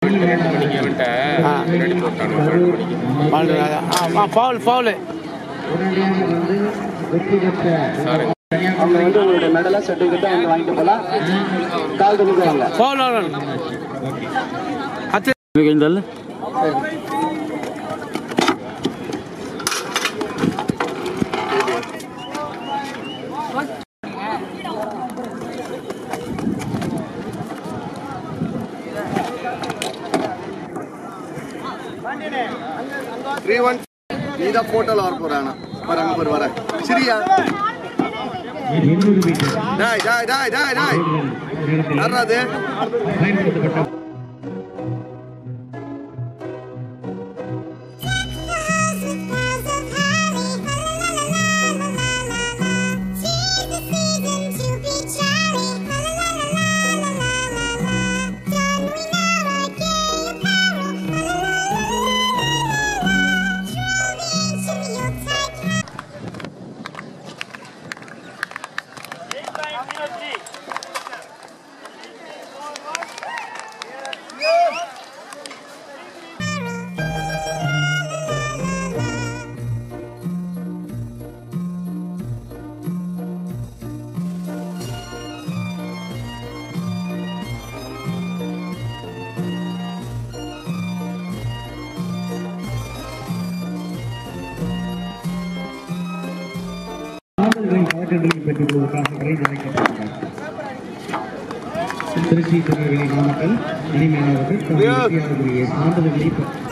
பன்னெண்டு மணிக்கு விட்ட ஆ. ரெடி போட்டாங்க பன்னெண்டு மணிக்கு பன்னெண்டு ஆ ஃபவுல் ஃபவுலு சாரி அவங்க வந்து உங்களுடைய மெடலை சர்டிஃபிகேட்டை வந்து வாங்கிட்டு போகலாம் கால் கொடுக்குறாங்க ஃபவுல் ಹತ್ತು ಬೇಕಿಂದಲ್ಲ த்ரீ ஒன் நீ தான் போட்டோல வர போறானா வர அங்க போய் வர சரியா டாய் டாய் டாய் டாய் டாய் யாரா அது மாணவர்களின் பதக்கங்களை பெற்றுக் கொள்வதற்காக விரைந்து அழைக்கப்பட்டுள்ளார் திருச்சி திருநெல்வேலி மாவட்டம் இனிமையானவர்கள் தங்கள் வெற்றியாளர்களுடைய சான்றிதழ்களை பெ-